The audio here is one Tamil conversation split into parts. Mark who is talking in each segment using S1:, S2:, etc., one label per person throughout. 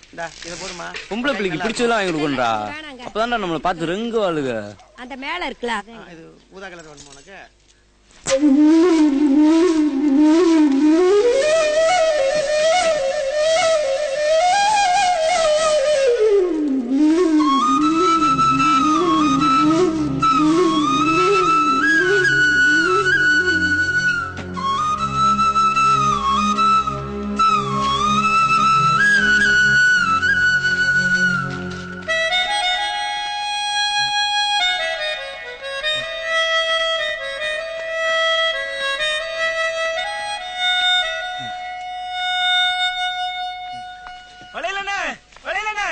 S1: இந்தா இத போடுமா
S2: பொம்பளை பிள்ளைக்கு பிடிச்சதெல்லாம் வாங்கி கொடுக்கணும்டா
S3: வேணாங்க.
S2: அப்பதான்டா நம்மளை பார்த்து ரெங்கு வாழுக
S3: அந்த மேல இருக்குல்ல
S1: ஆ, இது ஊதா கலர் வேணுமா உனக்கு
S4: வளையலண்ணே வளையலண்ணே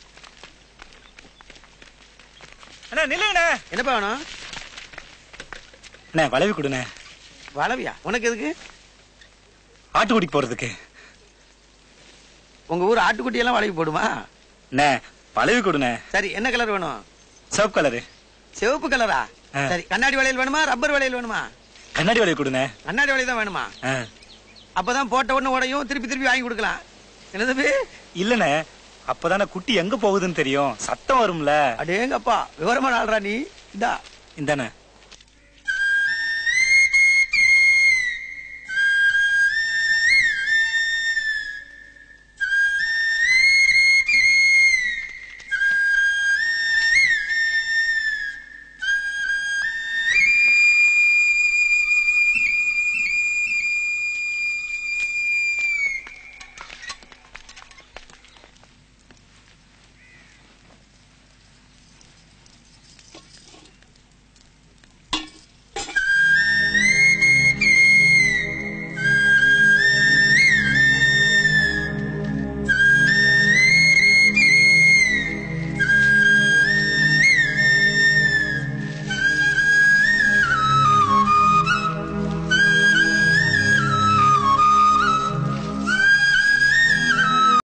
S4: அண்ணா நில்லுங்கண்ணே
S1: என்னப்பா வேணும்
S4: அண்ணே வளைவு கொடுண்ணே
S1: வளவியா உனக்கு எதுக்கு
S4: ஆட்டுக்குடிக்கு போறதுக்கு
S1: உங்க ஊர் ஆட்டுக்குட்டி எல்லாம் வளைவி போடுமா
S4: அண்ணே வளைவு கொடுண்ணே
S1: சரி என்ன கலர் வேணும்
S4: சிவப்பு கலரு
S1: சிவப்பு கலரா
S4: ஆ.
S1: சரி கண்ணாடி வளையல் வேணுமா ரப்பர் வளையல் வேணுமா
S4: கண்ணாடி வளைவு கொடுண்ணே
S1: கண்ணாடி வளையல் தான் வேணுமா
S4: ஆ.
S1: அப்பதான் போட்ட உடனே உடையும் திருப்பி திருப்பி வாங்கி கொடுக்கலாம் என்ன தம்பி
S4: இல்லண்ணே அப்பதானே குட்டி எங்க போகுதுன்னு தெரியும் சத்தம் வரும்ல
S1: அடேங்கப்பா விவரமான ஆள்றா நீ இந்தா
S4: இந்தாண்ணே